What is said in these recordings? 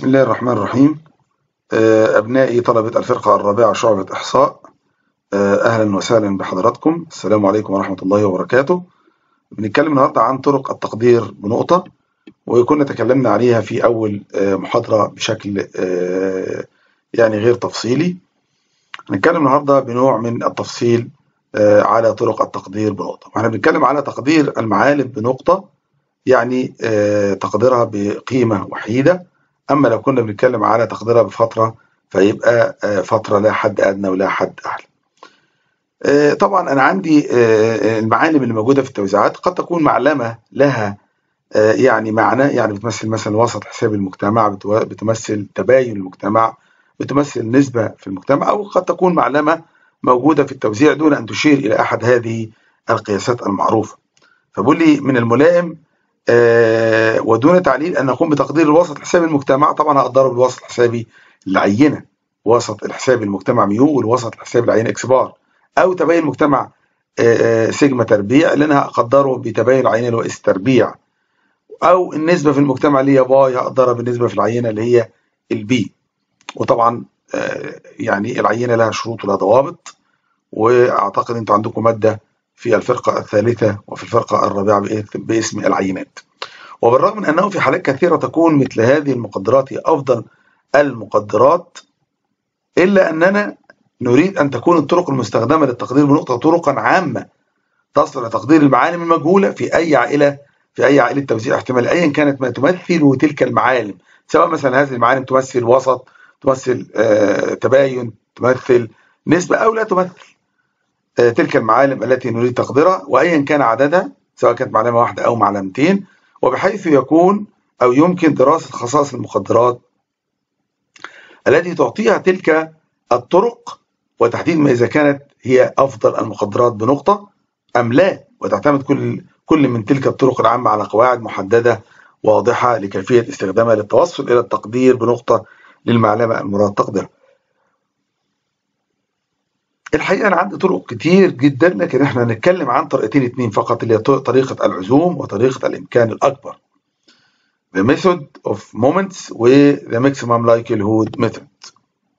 بسم الله الرحمن الرحيم آه، أبنائي طلبة الفرقة الرابعة شعبة إحصاء آه، أهلا وسهلا بحضراتكم السلام عليكم ورحمة الله وبركاته بنتكلم النهاردة عن طرق التقدير بنقطة وكنا تكلمنا عليها في أول آه، محاضرة بشكل آه، يعني غير تفصيلي هنتكلم النهاردة بنوع من التفصيل آه، على طرق التقدير بنقطة واحنا بنتكلم على تقدير المعالم بنقطة يعني آه، تقديرها بقيمة وحيدة أما لو كنا بنتكلم على تقديرها بفترة فيبقى آه، فترة لا حد أدنى ولا حد أعلى آه، طبعا أنا عندي آه، المعالم اللي موجودة في التوزيعات قد تكون معلمة لها آه، يعني معنى يعني بتمثل مثلا وسط حساب المجتمع بتو- بتمثل تباين المجتمع بتمثل نسبة في المجتمع أو قد تكون معلمة موجودة في التوزيع دون أن تشير إلى أحد هذه القياسات المعروفة فبقول لي من الملائم آه، ودون تعليل أن نقوم بتقدير الوسط الحسابي المجتمع طبعا هقدره بالوسط الحسابي العينة وسط الحسابي المجتمع ميو والوسط الحسابي العينة اكس بار أو تباين المجتمع آه، آه، سيجما تربيع اللي أنا هقدره بتباين العينة اللي هو اس تربيع أو النسبة في المجتمع اللي هي باي هقدرها بالنسبة في العينة اللي هي البي وطبعا آه، يعني العينة لها شروط ولها ضوابط واعتقد انتوا عندكم ماده في الفرقه الثالثه وفي الفرقه الرابعه بإيه- باسم العينات وبالرغم من انه في حالات كثيره تكون مثل هذه المقدرات هي افضل المقدرات الا اننا نريد ان تكون الطرق المستخدمه للتقدير بنقطه طرقا عامه تصل لتقدير المعالم المجهوله في اي عائله في اي عائله توزيع احتمال ايا كانت ما تمثل تلك المعالم سواء مثلا هذه المعالم تمثل وسط تمثل آه، تباين تمثل نسبه او لا تمثل آه، تلك المعالم التي نريد تقديرها وايا كان عددها سواء كانت معلمه واحده او معلمتين وبحيث يكون او يمكن دراسه خصائص المقدرات التي تعطيها تلك الطرق وتحديد ما اذا كانت هي افضل المقدرات بنقطه ام لا وتعتمد كل كل من تلك الطرق العامه على قواعد محدده واضحه لكيفيه استخدامها للتوصل الى التقدير بنقطه للمعلمه المراد تقديرها. الحقيقه انا عندي طرق كتير جدا لكن احنا هنتكلم عن طريقتين اتنين فقط اللي هي طريقه العزوم وطريقه الامكان الاكبر. The method of moments و the maximum likelihood method.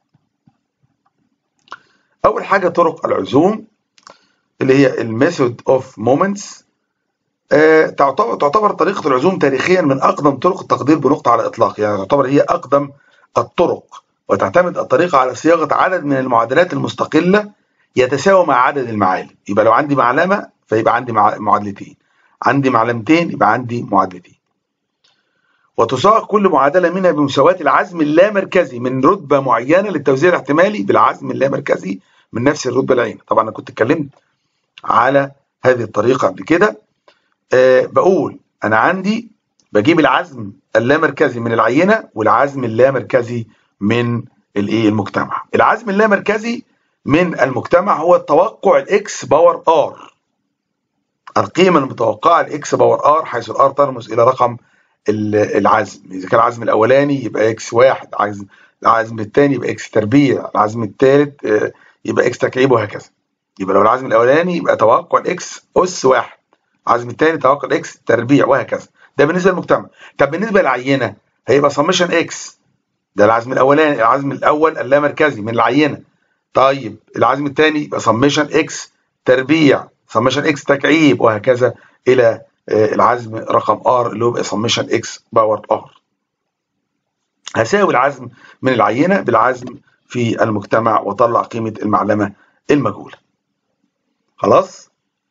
اول حاجه طرق العزوم اللي هي الميثود اوف مومنتس تعتبر تعتبر طريقه العزوم تاريخيا من اقدم طرق التقدير بنقطه على الاطلاق يعني تعتبر هي اقدم الطرق وتعتمد الطريقه على صياغه عدد من المعادلات المستقله يتساوى مع عدد المعالم يبقى لو عندي معلمه فيبقى عندي مع- معادلتين عندي معلمتين يبقى عندي معادلتين وتصاغ كل معادله منها بمساواه العزم اللامركزي من رتبه معينه للتوزيع الاحتمالي بالعزم اللامركزي من نفس الرتبه العينه طبعا انا كنت اتكلمت على هذه الطريقه قبل كده أه بقول انا عندي بجيب العزم اللامركزي من العينه والعزم اللامركزي من الايه المجتمع العزم اللامركزي من المجتمع هو التوقع الاكس باور ار القيمه المتوقعه الاكس باور ار حيث الار ترمز الى رقم ال- العزم اذا كان العزم الاولاني يبقى اكس واحد عزم العزم الثاني يبقى اكس تربيع العزم الثالث آه، يبقى اكس تكعيب وهكذا يبقى لو العزم الاولاني يبقى توقع الاكس اس واحد العزم الثاني توقع الاكس تربيع وهكذا ده بالنسبه للمجتمع طب بالنسبه للعينه هيبقى سمشن اكس ده العزم الاولاني العزم الاول اللامركزي من العينه طيب العزم الثاني يبقى سمشن اكس تربيع سمشن اكس تكعيب وهكذا الى آه، العزم رقم ار اللي هو يبقى سمشن اكس باور ار هساوي العزم من العينه بالعزم في المجتمع واطلع قيمه المعلمه المجهوله خلاص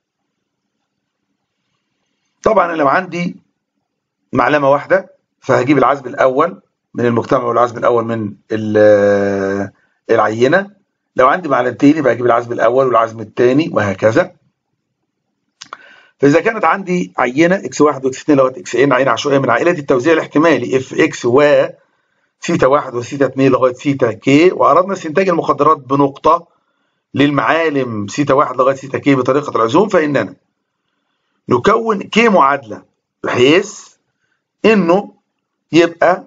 طبعا انا لو عندي معلمه واحده فهجيب العزم الاول من المجتمع والعزم الاول من ال- العينه لو عندي معلمتين يبقى اجيب العزم الاول والعزم الثاني وهكذا فاذا كانت عندي عينه اكس 1 واكس 2 لغايه اكس ان عينه عشوائيه من عائله التوزيع الاحتمالي اف اكس و سيتا 1 وسيتا 2 لغايه سيتا كي واردنا استنتاج المقدرات بنقطه للمعالم سيتا 1 لغايه سيتا كي بطريقه العزوم فاننا نكون كي معادله بحيث انه يبقى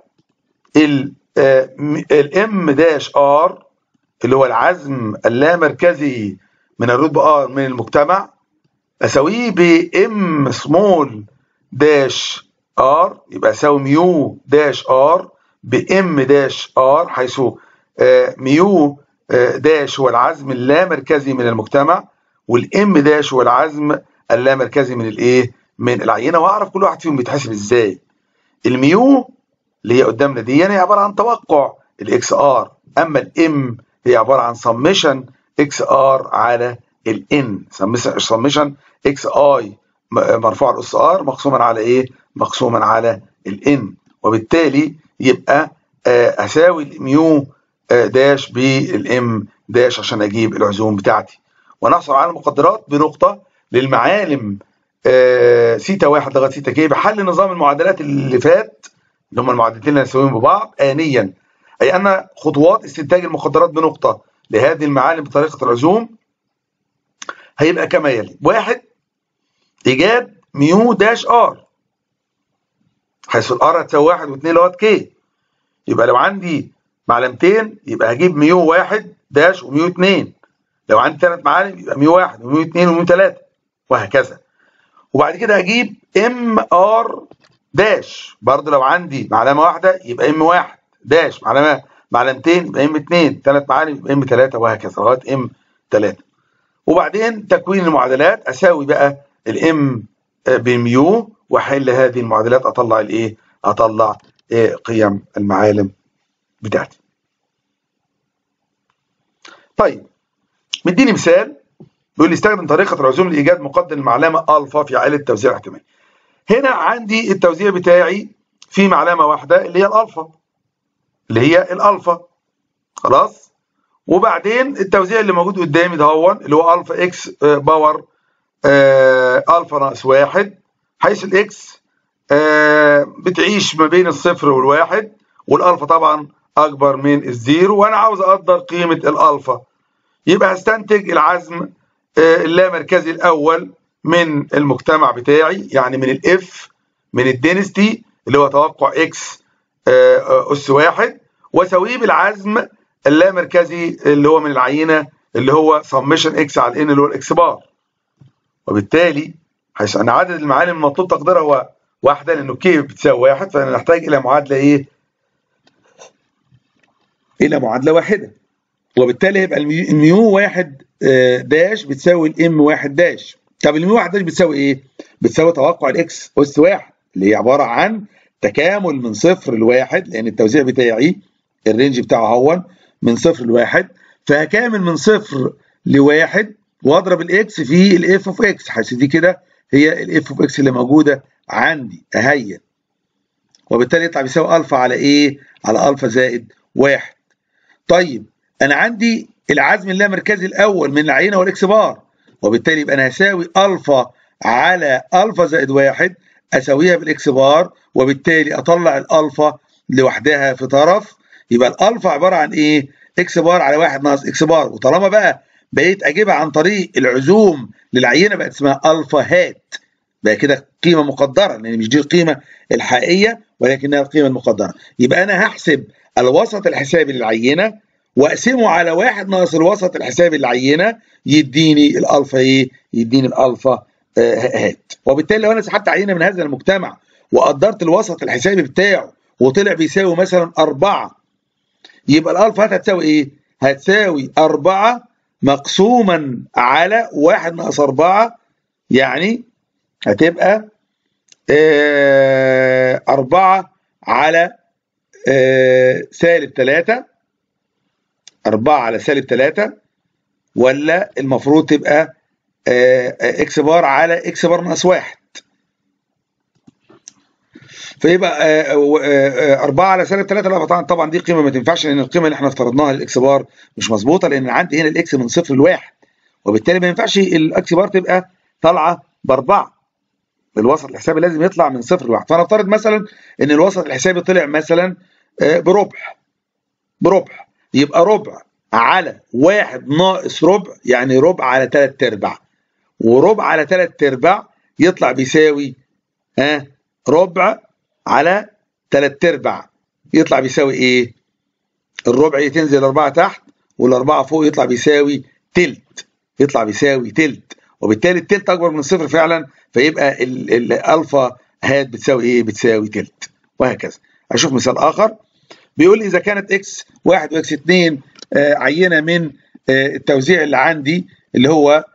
الام داش ار اللي هو العزم اللامركزي من الرتبه ار من المجتمع اساويه بام سمول داش ار يبقى اساوي ميو داش ار بام داش ار حيث ميو داش هو العزم اللامركزي من المجتمع والام داش هو العزم اللامركزي من الايه من العينه واعرف كل واحد فيهم بيتحسب ازاي الميو اللي هي قدامنا دي هي عباره عن توقع الاكس ار اما الام هي عباره عن سمشن اكس ار على الان سمشن اكس اي مرفوع الاس ار مقسوما على ايه مقسوما على الان وبالتالي يبقى اساوي الميو داش بالام داش عشان اجيب العزوم بتاعتي ونحصل على المقدرات بنقطه للمعالم سيتا واحد لغايه سيتا كي بحل نظام المعادلات اللي فات اللي هم المعادلتين اللي هنسويهم ببعض آنيا أي أن خطوات استنتاج المقدرات بنقطة لهذه المعالم بطريقة العزوم هيبقى كما يلي واحد إيجاد ميو داش آر حيث الآر هتساوي واحد واثنين لغاية كي يبقى لو عندي معلمتين يبقى هجيب ميو واحد داش وميو اتنين لو عندي ثلاث معالم يبقى ميو واحد وميو اتنين وميو تلاتة وهكذا وبعد كده هجيب ام ار داش برضه لو عندي معلمه واحده يبقى ام واحد داش معلمه معلمتين يبقى ام اتنين ثلاث معالم يبقى ام تلاته وهكذا لغايه ام تلاته وبعدين تكوين المعادلات اساوي بقى الام بميو واحل هذه المعادلات اطلع الايه؟ اطلع إيه قيم المعالم بتاعتي. طيب مديني مثال بيقول لي استخدم طريقه العزوم لايجاد مقدر المعلمه الفا في عائله توزيع الاحتمال. هنا عندي التوزيع بتاعي في معلمه واحده اللي هي الالفا اللي هي الالفا خلاص وبعدين التوزيع اللي موجود قدامي ده هو اللي هو الفا اكس باور الفا ناقص واحد حيث الاكس بتعيش ما بين الصفر والواحد والالفا طبعا اكبر من الزيرو وانا عاوز اقدر قيمه الالفا يبقى هستنتج العزم اللامركزي الاول من المجتمع بتاعي يعني من الاف من الدينستي اللي هو توقع اكس اس واحد واساويه بالعزم اللامركزي اللي هو من العينه اللي هو سمشن اكس على الان اللي هو الاكس بار وبالتالي حيث ان عدد المعالم المطلوب تقديرها هو واحده لانه كي بتساوي واحد فانا نحتاج الى معادله ايه؟ الى معادله واحده وبالتالي هيبقى الميو واحد داش بتساوي الام واحد داش طب الميو واحد داش بتساوي ايه؟ بتساوي توقع الاكس اس واحد اللي هي عباره عن تكامل من صفر لواحد لان التوزيع بتاعي الرينج بتاعه هو من صفر لواحد فهكامل من صفر لواحد واضرب الاكس في الاف اوف اكس حيث دي كده هي الاف اوف اكس اللي موجوده عندي اهي وبالتالي يطلع بيساوي الفا على ايه؟ على الفا زائد واحد. طيب انا عندي العزم اللامركزي الاول من العينه والاكس بار وبالتالي يبقى انا هساوي الفا على الفا زائد واحد اساويها بالاكس بار وبالتالي اطلع الالفا لوحدها في طرف يبقى الالفا عباره عن ايه؟ اكس بار على واحد ناقص اكس بار وطالما بقى بقيت اجيبها عن طريق العزوم للعينه بقت اسمها الفا هات بقى كده قيمه مقدره لان مش دي القيمه الحقيقيه ولكنها القيمه المقدره يبقى انا هحسب الوسط الحسابي للعينه واقسمه على واحد ناقص الوسط الحسابي للعينه يديني الالفا ايه؟ يديني الالفا هات وبالتالي لو انا سحبت عينه من هذا المجتمع وقدرت الوسط الحسابي بتاعه وطلع بيساوي مثلا أربعة يبقى الألفا هات هتساوي إيه؟ هتساوي أربعة مقسوما على واحد ناقص أربعة يعني هتبقى آه أربعة على آه سالب تلاتة أربعة على سالب تلاتة ولا المفروض تبقى آه إكس بار على إكس بار ناقص واحد فيبقى أربعة على سالب ثلاثة لا طبعا طبعا دي قيمة ما تنفعش لأن القيمة اللي احنا افترضناها للإكس بار مش مظبوطة لأن عندي هنا الإكس من صفر لواحد وبالتالي ما ينفعش الإكس بار تبقى طالعة بأربعة الوسط الحسابي لازم يطلع من صفر لواحد فنفترض مثلا إن الوسط الحسابي طلع مثلا بربع بربع يبقى ربع على واحد ناقص ربع يعني ربع على ثلاث أرباع وربع على ثلاث أرباع يطلع بيساوي ها ربع على تلات ارباع يطلع بيساوي ايه؟ الربع تنزل أربعة تحت والأربعة فوق يطلع بيساوي تلت يطلع بيساوي تلت وبالتالي التلت أكبر من الصفر فعلا فيبقى الألفا هات بتساوي ايه؟ بتساوي تلت وهكذا. أشوف مثال آخر بيقول لي اذا كانت اكس 1 واكس 2 آه، عينه من آه، التوزيع اللي عندي اللي هو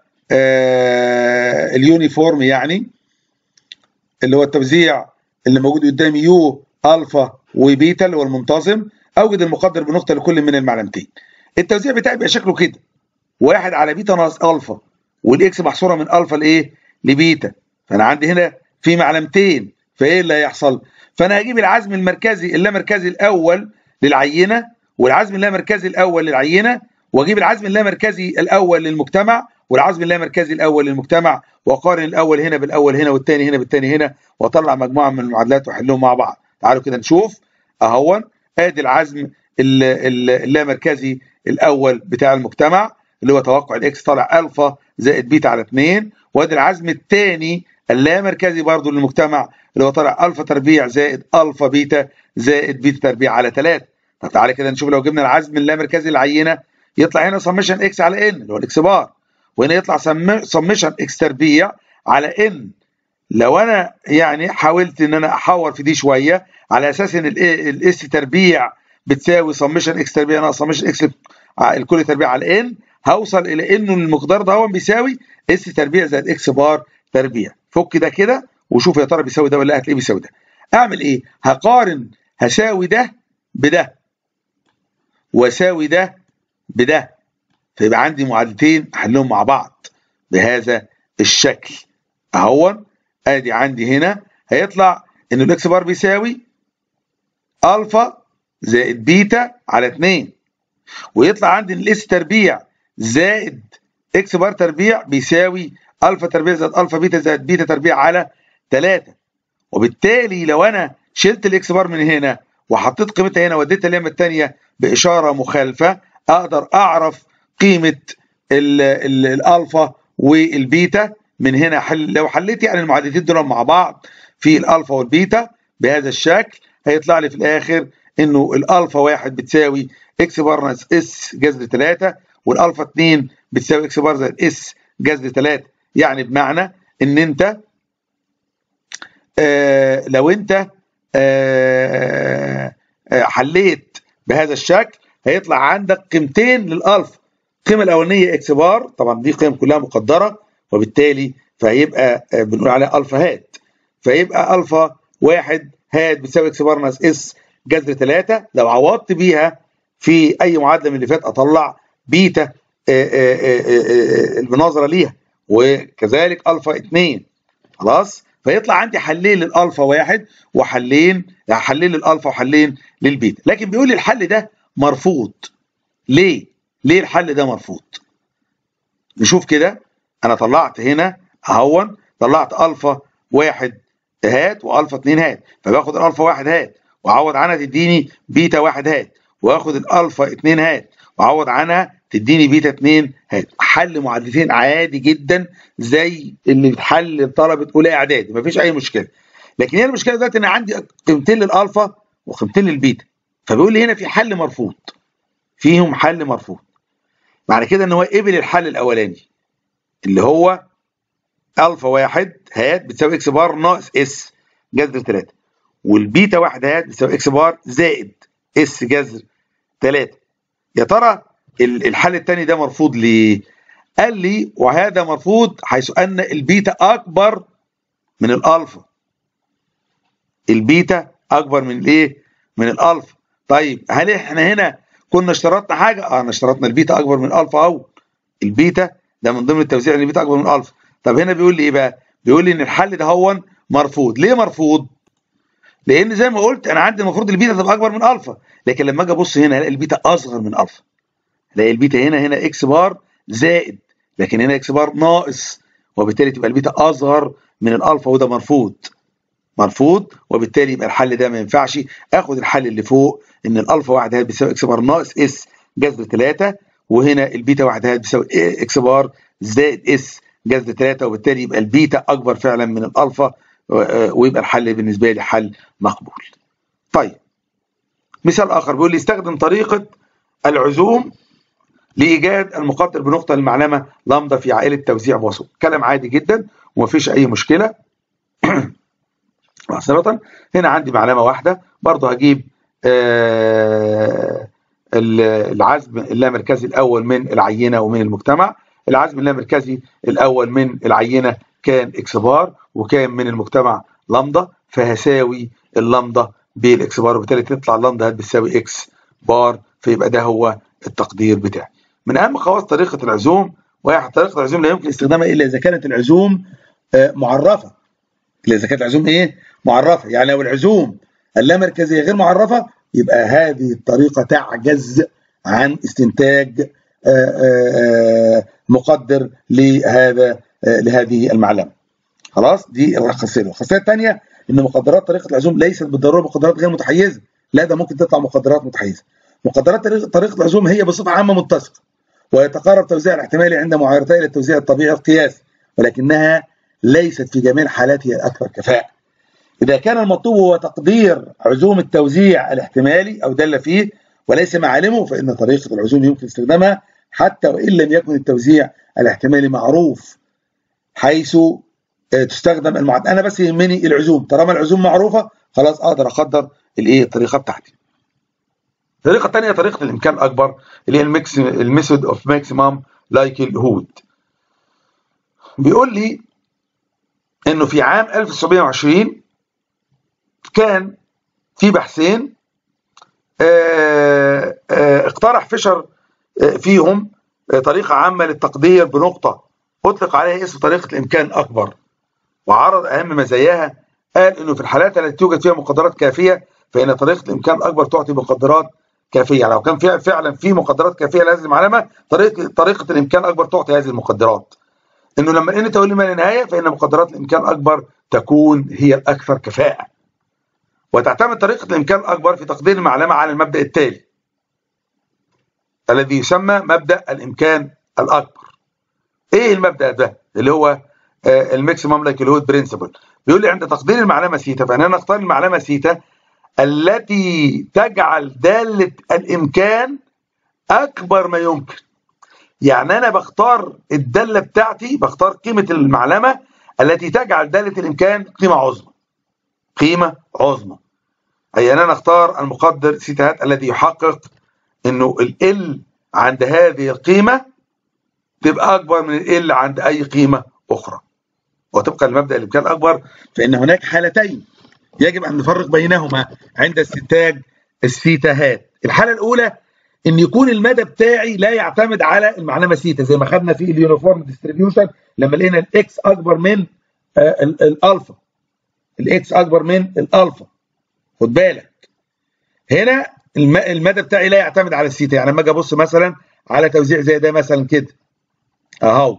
آه، اليونيفورم يعني اللي هو التوزيع اللي موجود قدامي يو الفا وبيتا اللي هو المنتظم اوجد المقدر بنقطه لكل من المعلمتين التوزيع بتاعي بيبقى شكله كده واحد على بيتا ناقص الفا والاكس محصوره من الفا لايه لبيتا فانا عندي هنا في معلمتين فايه اللي هيحصل فانا هجيب العزم المركزي اللامركزي الاول للعينه والعزم اللامركزي الاول للعينه واجيب العزم اللامركزي الاول للمجتمع والعزم اللامركزي الاول للمجتمع واقارن الاول هنا بالاول هنا والثاني هنا بالثاني هنا واطلع مجموعه من المعادلات واحلهم مع بعض تعالوا كده نشوف اهون ادي العزم اللامركزي الاول بتاع المجتمع اللي هو توقع الاكس طالع الفا زائد بيتا على 2 وادي العزم الثاني اللامركزي برضو للمجتمع اللي هو طالع الفا تربيع زائد الفا بيتا زائد بيتا تربيع على 3 طب تعالى كده نشوف لو جبنا العزم اللامركزي للعينه يطلع هنا سمشن اكس على ان اللي هو الاكس بار وهنا يطلع سمشن اكس تربيع على ان لو انا يعني حاولت ان انا احور في دي شويه على اساس ان الاس تربيع بتساوي سمشن اكس تربيع ناقص سمشن اكس الكل تربيع على ان هوصل الى انه المقدار ده هو بيساوي اس تربيع زائد اكس بار تربيع فك ده كده وشوف يا ترى بيساوي ده ولا هتلاقيه بيساوي ده اعمل ايه هقارن هساوي ده بده واساوي ده بده فيبقى عندي معادلتين احلهم مع بعض بهذا الشكل اهو ادي عندي هنا هيطلع ان الاكس بار بيساوي الفا زائد بيتا على 2 ويطلع عندي ان الاس تربيع زائد اكس بار تربيع بيساوي الفا تربيع زائد الفا بيتا زائد بيتا تربيع على 3 وبالتالي لو انا شلت الاكس بار من هنا وحطيت قيمتها هنا وديتها اليمة الثانيه باشاره مخالفه اقدر اعرف قيمه الالفا والبيتا من هنا حل لو حليت يعني المعادلتين دول مع بعض في الالفا والبيتا بهذا الشكل هيطلع لي في الاخر انه الالفا واحد بتساوي اكس بار ناقص اس جذر 3 والالفا 2 بتساوي اكس بار زائد اس جذر 3 يعني بمعنى ان انت آه لو انت آه آه حليت بهذا الشكل هيطلع عندك قيمتين للالفا القيمه الاولانيه اكس بار طبعا دي قيم كلها مقدره وبالتالي فهيبقى بنقول عليها الفا هات فيبقى الفا واحد هات بتساوي اكس بار ناقص اس جذر 3 لو عوضت بيها في اي معادله من اللي فات اطلع بيتا المناظره ليها وكذلك الفا 2 خلاص فيطلع عندي حلين للالفا واحد وحلين حلين للالفا وحلين للبيتا لكن بيقول لي الحل ده مرفوض ليه ليه الحل ده مرفوض نشوف كده انا طلعت هنا اهون طلعت الفا واحد هات والفا 2 هات فباخد الالفا واحد هات واعوض عنها تديني بيتا واحد هات واخد الالفا 2 هات واعوض عنها تديني بيتا 2 هات حل معادلتين عادي جدا زي اللي بتحل طلبه اولى اعدادي مفيش اي مشكله لكن هي المشكله دلوقتي ان عندي قيمتين للالفا وقيمتين للبيتا فبيقول لي هنا في حل مرفوض فيهم حل مرفوض معنى كده ان هو قبل الحل الاولاني اللي هو الفا واحد هات بتساوي اكس بار ناقص اس جذر 3 والبيتا واحد هات بتساوي اكس بار زائد اس جذر 3 يا ترى الحل الثاني ده مرفوض ليه؟ قال لي وهذا مرفوض حيث ان البيتا اكبر من الالفا البيتا اكبر من الايه؟ من الالفا طيب هل احنا هنا كنا اشترطنا حاجه؟ اه انا اشترطنا البيتا اكبر من الالفا اهو البيتا ده من ضمن التوزيع ان البيتا اكبر من الالفا طب هنا بيقول لي ايه بقى؟ بيقول لي ان الحل ده هو مرفوض ليه مرفوض؟ لان زي ما قلت انا عندي المفروض البيتا تبقى اكبر من الفا لكن لما اجي ابص هنا الاقي البيتا اصغر من الفا الاقي البيتا هنا هنا اكس بار زائد لكن هنا اكس بار ناقص وبالتالي تبقى البيتا اصغر من الالفا وده مرفوض مرفوض وبالتالي يبقى الحل ده ما ينفعش اخد الحل اللي فوق ان الالفا واحد هات بيساوي اكس بار ناقص اس جذر 3 وهنا البيتا واحد هات بيساوي اكس بار زائد اس جذر 3 وبالتالي يبقى البيتا اكبر فعلا من الالفا ويبقى الحل بالنسبه لي حل مقبول. طيب مثال اخر بيقول لي استخدم طريقه العزوم لايجاد المقدر بنقطه المعلمه لامدا في عائله توزيع وسط كلام عادي جدا ومفيش اي مشكله معصرة هنا عندي معلمه واحده برضه هجيب آه، العزم اللامركزي الاول من العينه ومن المجتمع العزم اللامركزي الاول من العينه كان اكس بار وكان من المجتمع لامدا فهساوي اللامدا بالاكس بار وبالتالي تطلع اللامدا بتساوي اكس بار فيبقى ده هو التقدير بتاعي من اهم خواص طريقه العزوم وهي طريقه العزوم لا يمكن استخدامها الا اذا كانت العزوم آه، معرفه الا اذا كانت العزوم ايه معرفه يعني لو العزوم اللامركزيه غير معرفه يبقى هذه الطريقه تعجز عن استنتاج آه، آه، مقدر لهذا لهذه المعلمه خلاص دي الخاصيه الخاصيه الثانيه ان مقدرات طريقه العزوم ليست بالضروره مقدرات غير متحيزه لا ده ممكن تطلع مقدرات متحيزه مقدرات طريقه العزوم هي بصفه عامه متسقه ويتقرب توزيع الاحتمالي عند معايرتي الى التوزيع الطبيعي القياسي ولكنها ليست في جميع الحالات هي الاكثر كفاءه إذا كان المطلوب هو تقدير عزوم التوزيع الاحتمالي أو دل فيه وليس معالمه فإن طريقة العزوم يمكن استخدامها حتى وإن لم يكن التوزيع الاحتمالي معروف حيث آه، تستخدم المعد أنا بس يهمني العزوم طالما العزوم معروفة خلاص أقدر أقدر الإيه الطريقة بتاعتي الطريقة الثانية طريقة الإمكان أكبر اللي هي الميكس الميثود أوف ماكسيمم لايكلهود بيقول لي إنه في عام 1920 كان في بحثين آه، آه، اقترح فيشر آه، فيهم طريقة عامة للتقدير بنقطة أطلق عليها اسم طريقة الإمكان أكبر وعرض أهم مزاياها قال إنه في الحالات التي توجد فيها مقدرات كافية فإن طريقة الإمكان الأكبر تعطي مقدرات كافية لو كان فيها فعلا في مقدرات كافية لهذه المعلمة طريقة طريقة الإمكان الأكبر تعطي هذه المقدرات إنه لما إن تولي ما لا نهاية فإن مقدرات الإمكان الأكبر تكون هي الأكثر كفاءة وتعتمد طريقة الإمكان الأكبر في تقدير المعلمة على المبدأ التالي الذي يسمى مبدأ الإمكان الأكبر إيه المبدأ ده اللي هو الماكسيمم لايكلهود برنسبل بيقول لي عند تقدير المعلمة سيتا فأنا نختار المعلمة سيتا التي تجعل دالة الإمكان أكبر ما يمكن يعني أنا بختار الدالة بتاعتي بختار قيمة المعلمة التي تجعل دالة الإمكان قيمة عظمى قيمة عظمى أي أننا نختار المقدر سيتا الذي يحقق أنه ال عند هذه القيمة تبقى أكبر من ال عند أي قيمة أخرى وطبقا لمبدأ الإمكان الأكبر فإن هناك حالتين يجب أن نفرق بينهما عند استنتاج السيتاهات الحالة الأولى ان يكون المدى بتاعي لا يعتمد على المعلمه سيتا زي ما خدنا في اليونيفورم ديستريبيوشن لما لقينا الاكس اكبر من آه، الالفا الاكس اكبر من الالفا خد بالك هنا المدى بتاعي لا يعتمد على السيتا يعني لما اجي ابص مثلا على توزيع زي ده مثلا كده اهو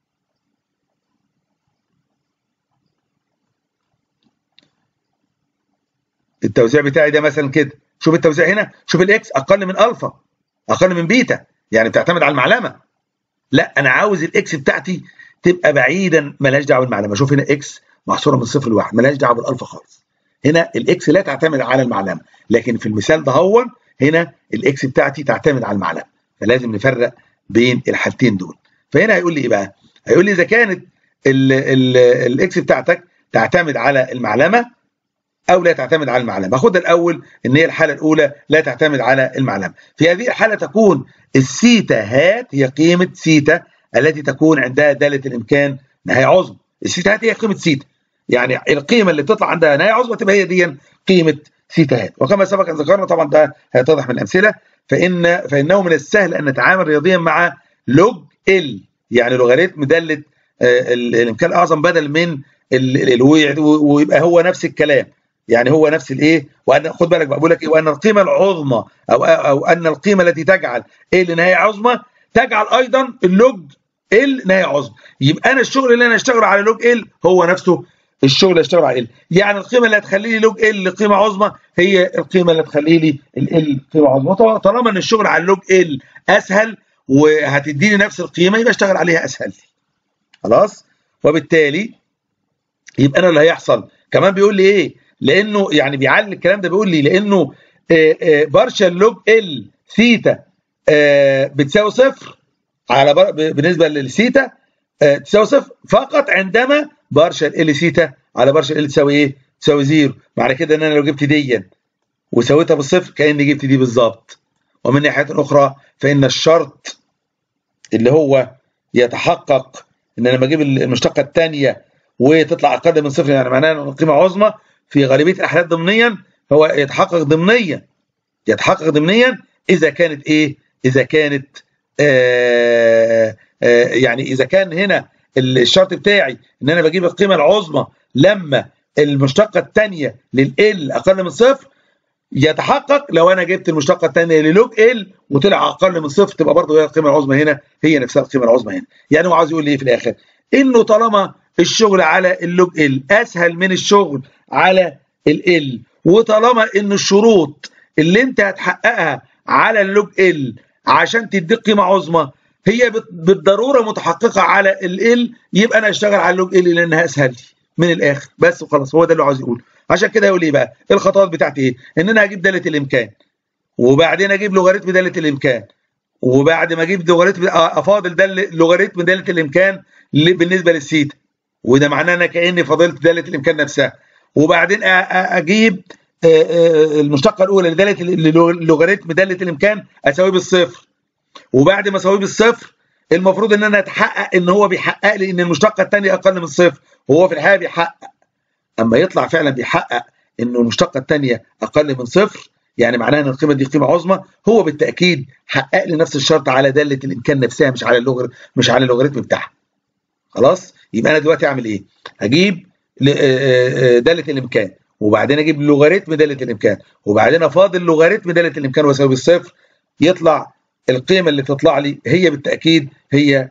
التوزيع بتاعي ده مثلا كده شوف التوزيع هنا شوف الاكس اقل من الفا اقل من بيتا يعني بتعتمد على المعلمه لا انا عاوز الاكس بتاعتي تبقى بعيدا مالهاش دعوه بالمعلمه شوف هنا اكس محصوره من صفر لواحد مالهاش دعوه بالالفا خالص هنا الاكس لا تعتمد على المعلمه لكن في المثال ده هو هنا الاكس بتاعتي تعتمد على المعلمه فلازم نفرق بين الحالتين دول فهنا هيقول لي ايه بقى هيقول لي اذا كانت الاكس بتاعتك تعتمد على المعلمه او لا تعتمد على المعلمه خد الاول ان هي الحاله الاولى لا تعتمد على المعلمه في هذه الحاله تكون السيتا هات هي قيمه سيتا التي تكون عندها داله الامكان نهايه عظمى السيتا هات هي قيمه سيتا يعني القيمه اللي بتطلع عندها نهايه عظمى تبقى هي دي قيمه سيتا هات وكما سبق ان ذكرنا طبعا ده هيتضح من الامثله فان فانه من السهل ان نتعامل رياضيا مع لوج ال يعني لوغاريتم داله آه، الامكان الاعظم بدل من ويبقى هو نفس الكلام يعني هو نفس الايه وان خد بالك بقول لك ايه وان القيمه العظمى او او ان القيمه التي تجعل ال نهايه عظمى تجعل ايضا اللوج ال نهايه عظمى يبقى انا الشغل اللي انا اشتغله على لوج ال هو نفسه الشغل اللي اشتغل على ال يعني القيمه اللي هتخلي لي لوج ال قيمه عظمى هي القيمه اللي هتخلي لي ال قيمه عظمى طالما ان الشغل على لوج ال اسهل وهتديني نفس القيمه يبقى اشتغل عليها اسهل خلاص وبالتالي يبقى انا اللي هيحصل كمان بيقول لي ايه لانه يعني بيعلل الكلام ده بيقول لي لانه بارشل لوج ال ثيتا بتساوي صفر على بالنسبه للثيتا آه، تساوي صفر فقط عندما بارشل ال ثيتا على بارشل ال تساوي ايه؟ تساوي زيرو معنى كده ان انا لو جبت ديا وسويتها بالصفر كاني جبت دي بالظبط ومن ناحيه اخرى فان الشرط اللي هو يتحقق ان لما اجيب المشتقه الثانيه وتطلع اقل من صفر يعني معناها ان القيمه عظمى في غالبيه الاحالات ضمنيا هو يتحقق ضمنيا يتحقق ضمنيا اذا كانت ايه اذا كانت آآ آآ يعني اذا كان هنا الشرط بتاعي ان انا بجيب القيمه العظمى لما المشتقه الثانيه لل اقل من صفر يتحقق لو انا جبت المشتقه الثانيه للوج ال وطلع اقل من صفر تبقى برضه هي القيمه العظمى هنا هي نفسها القيمه العظمى هنا يعني هو عاوز يقول لي ايه في الاخر انه طالما الشغل على اللوج ال اسهل من الشغل على ال وطالما ان الشروط اللي انت هتحققها على اللوج ال عشان تديك قيمه عظمى هي بالضروره متحققه على ال يبقى انا اشتغل على اللوج ال لانها اسهل لي من الاخر بس وخلاص هو ده اللي عاوز يقوله عشان كده يقول ايه بقى الخطوات بتاعتي ايه ان انا هجيب داله الامكان وبعدين اجيب لوغاريتم داله الامكان وبعد ما اجيب لوغاريتم افاضل داله لوغاريتم داله الامكان بالنسبه للسيتا وده معناه انا كاني فضلت داله الامكان نفسها وبعدين اجيب المشتقه الاولى لداله لوغاريتم داله الامكان اساويه بالصفر وبعد ما اساويه بالصفر المفروض ان انا اتحقق ان هو بيحقق لي ان المشتقه الثانيه اقل من الصفر وهو في الحقيقه بيحقق اما يطلع فعلا بيحقق انه المشتقه الثانيه اقل من صفر يعني معناها ان القيمه دي قيمه عظمى هو بالتاكيد حقق لي نفس الشرط على داله الامكان نفسها مش على اللوغر مش على اللوغاريتم بتاعها خلاص يبقى انا دلوقتي اعمل ايه هجيب داله الامكان وبعدين اجيب لوغاريتم داله الامكان وبعدين افاضل لوغاريتم داله الامكان واساوي بالصفر يطلع القيمه اللي تطلع لي هي بالتاكيد هي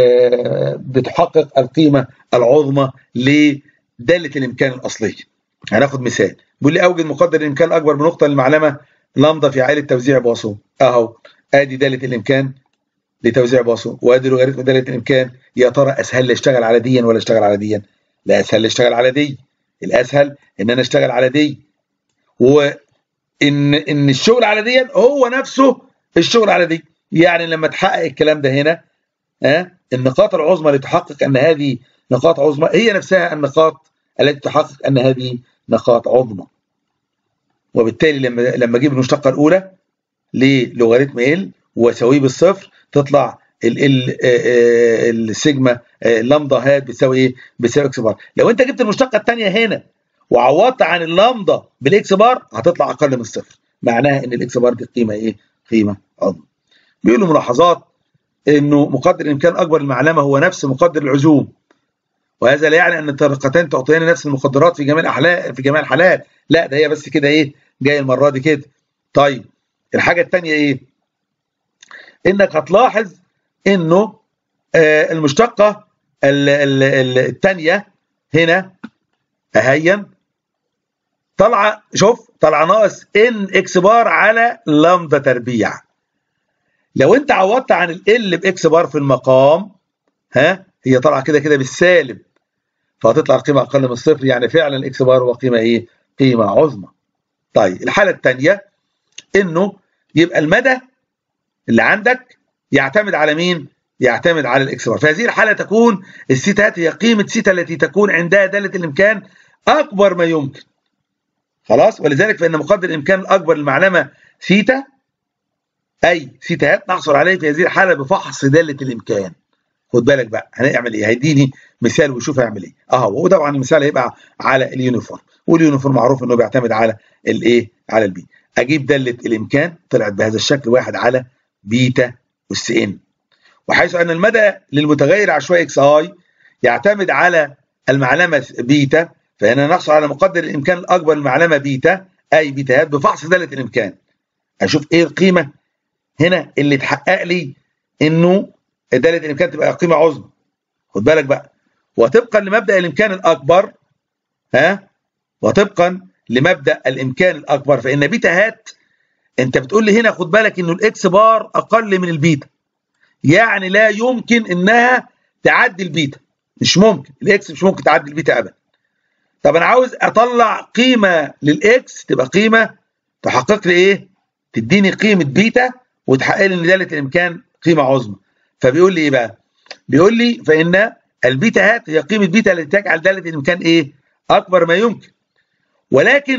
بتحقق القيمه العظمى لداله الامكان الاصليه هناخد مثال بيقول لي اوجد مقدر الامكان الاكبر بنقطه للمعلمه لامدا في عائله توزيع باصو اهو ادي داله الامكان لتوزيع باصو وادي لوغاريتم داله الامكان يا ترى اسهل لي اشتغل على ديا ولا اشتغل على ديا لا اسهل لي اشتغل على دي الاسهل ان انا اشتغل على دي وان ان الشغل على دي هو نفسه الشغل على دي يعني لما تحقق الكلام ده هنا ها أه؟ النقاط العظمى اللي تحقق ان هذه نقاط عظمى هي نفسها النقاط التي تحقق ان هذه نقاط عظمى وبالتالي لما لما اجيب المشتقه الاولى للوغاريتم ال واساويه بالصفر تطلع ال ال السيجما اللامدا هات بتساوي ايه؟ بتساوي اكس بار لو انت جبت المشتقه الثانيه هنا وعوضت عن اللامدا بالاكس بار هتطلع اقل من الصفر معناها ان الاكس بار دي قيمه ايه؟ قيمه عظمى بيقولوا ملاحظات انه مقدر الامكان الاكبر للمعلمه هو نفس مقدر العزوم وهذا لا يعني ان الطريقتين تعطيان نفس المقدرات في جميع الاحلال في جميع الحالات لا ده هي بس كده ايه جاي المره دي كده طيب الحاجه الثانيه ايه انك هتلاحظ انه آه المشتقه الثانيه هنا اهيا طالعه شوف طالعه ناقص ان اكس بار على لامدا تربيع لو انت عوضت عن ال باكس بار في المقام ها هي طالعه كده كده بالسالب فهتطلع القيمه اقل من الصفر يعني فعلا الاكس بار هو قيمه ايه؟ قيمه عظمى. طيب الحاله الثانيه انه يبقى المدى اللي عندك يعتمد على مين؟ يعتمد على الاكس بار، في هذه الحاله تكون السيتات هي قيمه سيتا التي تكون عندها داله الامكان اكبر ما يمكن. خلاص؟ ولذلك فان مقدر الامكان الاكبر للمعلمه سيتا اي سيتات نحصل عليه في هذه الحاله بفحص داله الامكان. خد بالك بقى هنعمل ايه هيديني مثال وشوف هيعمل ايه اهو وطبعا المثال هيبقى على اليونيفورم واليونيفورم معروف انه بيعتمد على الايه على البي اجيب داله الامكان طلعت بهذا الشكل واحد على بيتا اس ان وحيث ان المدى للمتغير عشوائي اكس اي يعتمد على المعلمه بيتا فهنا نحصل على مقدر الامكان الاكبر للمعلمه بيتا اي بيتات بفحص داله الامكان اشوف ايه القيمه هنا اللي تحقق لي انه داله الامكان تبقى قيمه عظمى خد بالك بقى وطبقا لمبدا الامكان الاكبر ها وطبقا لمبدا الامكان الاكبر فان بيتا هات انت بتقول لي هنا خد بالك انه الاكس بار اقل من البيتا يعني لا يمكن انها تعدي البيتا مش ممكن الاكس مش ممكن تعدي البيتا ابدا طب انا عاوز اطلع قيمه للاكس تبقى قيمه تحقق لي ايه تديني قيمه بيتا وتحقق لي ان داله الامكان قيمه عظمى فبيقول لي ايه بقى بيقول لي فان البيتا هات هي قيمه بيتا التي تجعل داله الامكان ايه اكبر ما يمكن ولكن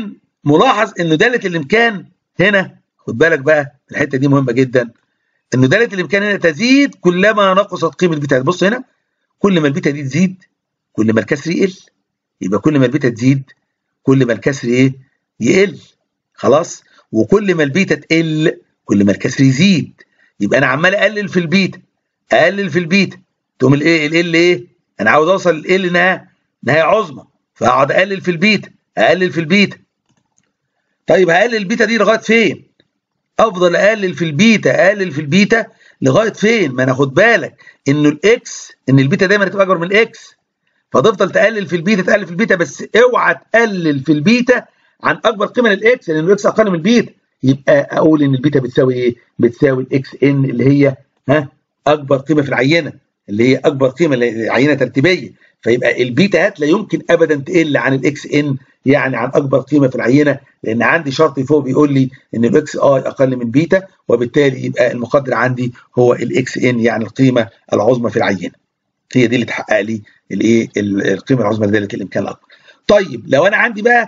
ملاحظ ان داله الامكان هنا خد بالك بقى الحته دي مهمه جدا ان داله الامكان هنا تزيد كلما نقصت قيمه البيتا بص هنا كل ما البيتا دي تزيد كل ما الكسر يقل يبقى كل ما البيتا تزيد كل ما الكسر ايه يقل خلاص وكل ما البيتا تقل كل ما الكسر يزيد يبقى انا عمال اقلل في البيتا اقلل في البيتا تقوم الايه ال ايه انا عاوز اوصل ال لنهايه نهايه عظمى فاقعد اقلل في البيتا اقلل في البيتا طيب هقلل البيتا دي لغايه فين افضل اقلل في البيتا اقلل في البيتا لغايه فين ما انا خد بالك انه الاكس ان البيتا دايما تبقى اكبر من الاكس فتفضل تقلل في البيتا تقلل في البيتا بس اوعى تقلل في البيتا عن اكبر قيمه للاكس لان الاكس اقل من البيتا يبقى اقول ان البيتا بتساوي ايه بتساوي الاكس ان اللي هي ها اكبر قيمه في العينه اللي هي اكبر قيمه عينه ترتيبيه فيبقى البيتا هات لا يمكن ابدا تقل عن الاكس ان يعني عن اكبر قيمه في العينه لان عندي شرط فوق بيقول لي ان الاكس اي اقل من بيتا وبالتالي يبقى المقدر عندي هو الاكس ان يعني القيمه العظمى في العينه هي دي اللي تحقق لي الايه القيمه العظمى لداله الامكان الاكبر طيب لو انا عندي بقى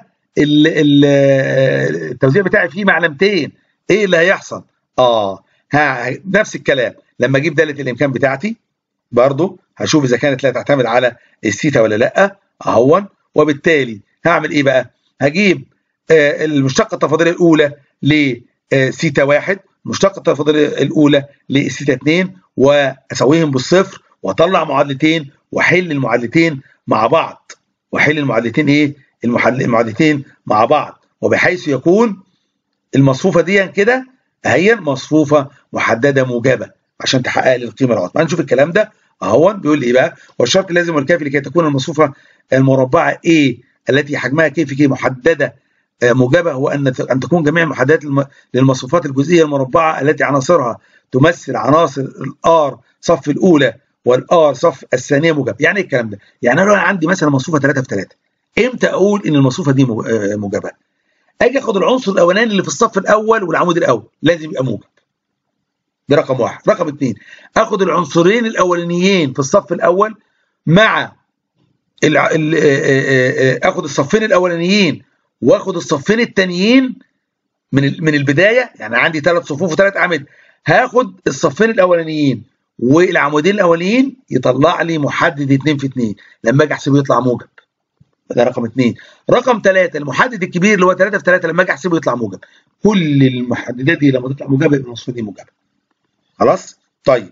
التوزيع بتاعي فيه معلمتين ايه اللي هيحصل اه ها نفس الكلام لما اجيب داله الامكان بتاعتي برضو هشوف اذا كانت لا تعتمد على السيتا ولا لا اهون وبالتالي هعمل ايه بقى هجيب آه المشتقه التفاضليه الاولى لسيتا واحد المشتقه التفاضليه الاولى لسيتا 2 واسويهم بالصفر واطلع معادلتين واحل المعادلتين مع بعض واحل المعادلتين ايه المعادلتين مع بعض وبحيث يكون المصفوفه دي كده هي مصفوفه محدده موجبه عشان تحقق لي القيمه العظمى هنشوف الكلام ده اهو بيقول لي ايه بقى والشرط اللازم والكافي لكي تكون المصفوفه المربعه A التي حجمها كيف كي محدده موجبه هو ان ان تكون جميع المحددات للمصفوفات الجزئيه المربعه التي عناصرها تمثل عناصر الار صف الاولى والار صف الثانيه موجبه يعني ايه الكلام ده يعني انا لو عندي مثلا مصفوفه 3 في 3 امتى اقول ان المصفوفه دي موجبه اجي اخد العنصر الاولاني اللي في الصف الاول والعمود الاول لازم يبقى موجب ده رقم واحد رقم اثنين اخد العنصرين الاولانيين في الصف الاول مع ال ال اخد الصفين الاولانيين واخد الصفين الثانيين من من البدايه يعني عندي ثلاث صفوف وثلاث اعمده هاخد الصفين الاولانيين والعمودين الاولانيين يطلع لي محدد 2 في 2 لما اجي احسبه يطلع موجب ده رقم اثنين رقم ثلاثة المحدد الكبير اللي هو 3 في 3 لما اجي احسبه يطلع موجب كل المحددات دي لما تطلع موجبه يبقى المصفوفه دي موجبه خلاص طيب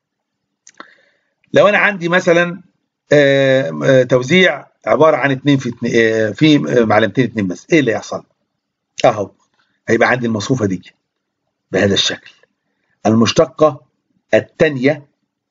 لو انا عندي مثلا آآ آآ توزيع عباره عن 2 في 2 في معلمتين 2 بس ايه اللي يحصل اهو هيبقى عندي المصفوفه دي بهذا الشكل المشتقه الثانيه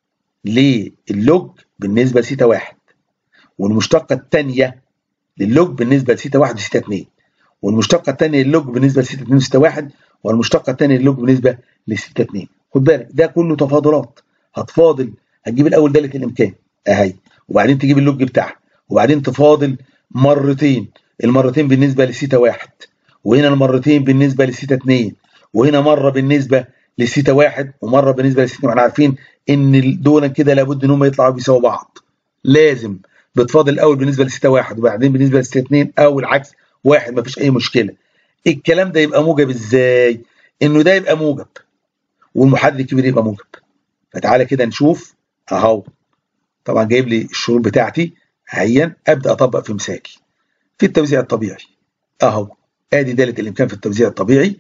للوج بالنسبه لسيتا واحد والمشتقه الثانيه للوج بالنسبه لسيتا واحد وسيتا 2 والمشتقه الثانيه للوج بالنسبه لسيتا 2 وسيتا 1 والمشتقه الثانيه للوج بالنسبه لسيتا 2 خد بالك ده كله تفاضلات هتفاضل هتجيب الاول داله الامكان اهي وبعدين تجيب اللوج بتاعها وبعدين تفاضل مرتين المرتين بالنسبه لسيتا 1 وهنا المرتين بالنسبه لسيتا 2 وهنا مره بالنسبه لسيتا 1 ومره بالنسبه لسيتا 2 احنا عارفين ان دول كده لابد ان هم يطلعوا بيساووا بعض لازم بتفاضل الاول بالنسبه لسيتا 1 وبعدين بالنسبه لسيتا 2 او العكس واحد مفيش اي مشكله الكلام ده يبقى موجب ازاي انه ده يبقى موجب والمحدد الكبير يبقى موجب فتعالى كده نشوف اهو طبعا جايب لي الشروط بتاعتي اهيا ابدا اطبق في مثال في التوزيع الطبيعي اهو ادي داله الامكان في التوزيع الطبيعي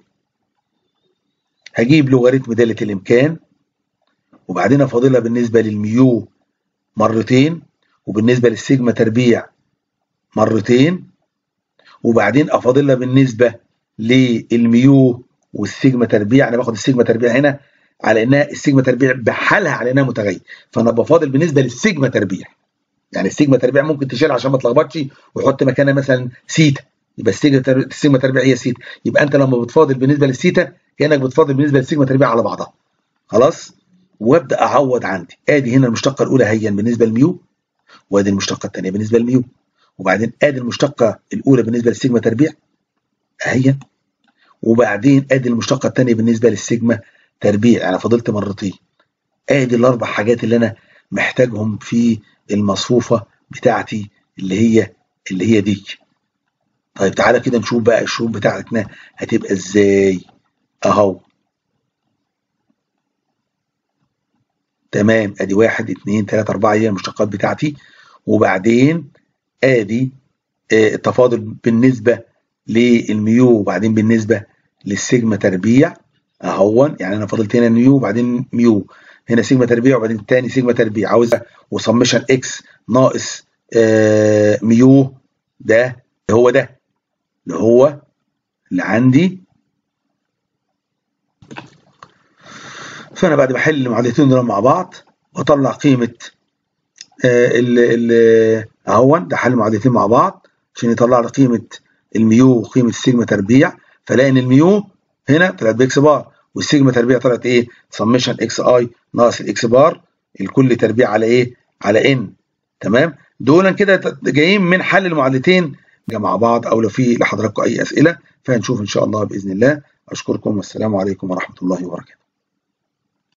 هجيب لوغاريتم داله الامكان وبعدين افاضلها بالنسبه للميو مرتين وبالنسبه للسيجما تربيع مرتين وبعدين افاضلها بالنسبه للميو والسيجما تربيع انا باخد السيجما تربيع هنا على انها السيجما تربيع بحالها على انها متغير فانا بفاضل بالنسبه للسيجما تربيع يعني السيجما تربيع ممكن تشيل عشان ما تلخبطش وحط مكانها مثلا سيتا يبقى السيجما تربيع هي سيتا يبقى انت لما بتفاضل بالنسبه للسيتا كانك بتفاضل بالنسبه للسيجما تربيع على بعضها خلاص وابدا اعوض عندي ادي هنا المشتقه الاولى هي بالنسبه للميو وادي المشتقه الثانيه بالنسبه للميو وبعدين ادي المشتقه الاولى بالنسبه للسيجما تربيع اهي وبعدين ادي المشتقه الثانيه بالنسبه للسيجما تربيع انا فضلت مرتين ادي الاربع حاجات اللي انا محتاجهم في المصفوفه بتاعتي اللي هي اللي هي دي طيب تعالى كده نشوف بقى الشروط بتاعتنا هتبقى ازاي اهو تمام ادي واحد اتنين تلاته اربعه هي المشتقات بتاعتي وبعدين ادي آه، التفاضل بالنسبه للميو وبعدين بالنسبه للسيجما تربيع اهون يعني انا فاضلت هنا ميو وبعدين ميو هنا سيجما تربيع وبعدين تاني سيجما تربيع عاوزها وسمشن اكس ناقص آه، ميو ده هو ده اللي هو اللي عندي فانا بعد ما احل المعادلتين دول مع بعض واطلع قيمه آه، ال ال اهون ده حل معادلتين مع بعض عشان يطلع لي قيمه الميو وقيمه السيجما تربيع فلاقي ان الميو هنا طلعت باكس بار والسيجما تربيع طلعت ايه؟ سمشن اكس اي ناقص الاكس بار الكل تربيع على ايه؟ على ان تمام؟ دول كده جايين من حل المعادلتين مع بعض او لو في لحضراتكم اي اسئله فهنشوف ان شاء الله باذن الله اشكركم والسلام عليكم ورحمه الله وبركاته